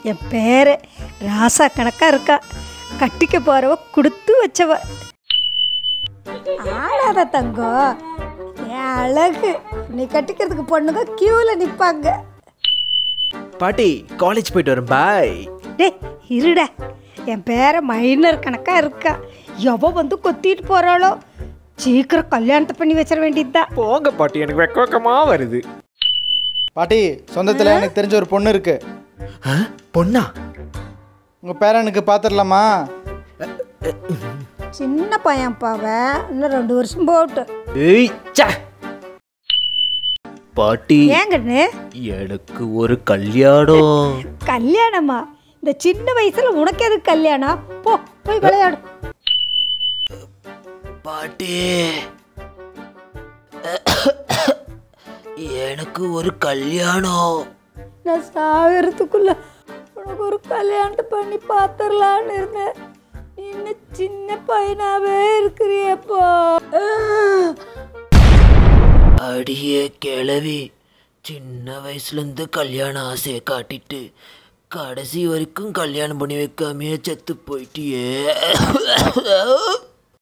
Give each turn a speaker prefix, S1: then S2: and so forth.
S1: என் பேர ராசா கணக்காக இருக்கா கட்டிக்க போகிறவ கொடுத்து வச்சவ ஆடாத தங்கம் என் அழகு நீ கட்டிக்கிறதுக்கு பொண்ணுங்க கியூவில் நிற்பாங்க
S2: பாட்டி காலேஜ் போயிட்டு வரேன் பாய்
S1: டேய் இருடா என் பேர மைனர் கணக்காக இருக்கா எவ வந்து கொத்திட்டு போகிறாளோ சீக்கிரம் கல்யாணத்தை பண்ணி வச்சிட வேண்டியதுதான்
S2: போங்க பாட்டி எனக்கு வெக்க வெக்கமா வருது
S3: பாட்டி சொந்தத்தில் எனக்கு தெரிஞ்ச ஒரு பொண்ணு இருக்கு
S2: ஆ, பொண்ணா
S3: உங்கள் பேரனுக்கு பார்த்துடலாமா
S1: சின்ன பையன் பாவன் இன்னும் ரெண்டு வருஷம் போட்டு
S2: ஏய் ச்சே பாட்டி
S1: ஏங்கண்ணு
S2: எனக்கு ஒரு கல்யாணம்
S1: கல்யாணமா இந்த சின்ன வயசுல உனக்கு எதுக்கு கல்யாணம் போ போய் விளையாடு
S2: பாட்டி எனக்கு ஒரு கல்யாணம்
S1: நான் சாகிறதுக்குள்ள உனக்கு ஒரு கல்யாணத்தை பண்ணி பார்த்துடலான்னு இருந்தேன் நீ இன்னும் சின்ன பையனாவே இருக்கிறியப்போ
S2: அடியே கிளவி சின்ன வயசுலேருந்து கல்யாண ஆசையை காட்டிட்டு கடைசி வரைக்கும் கல்யாணம் பண்ணி வைக்காமையே செத்து போயிட்டியே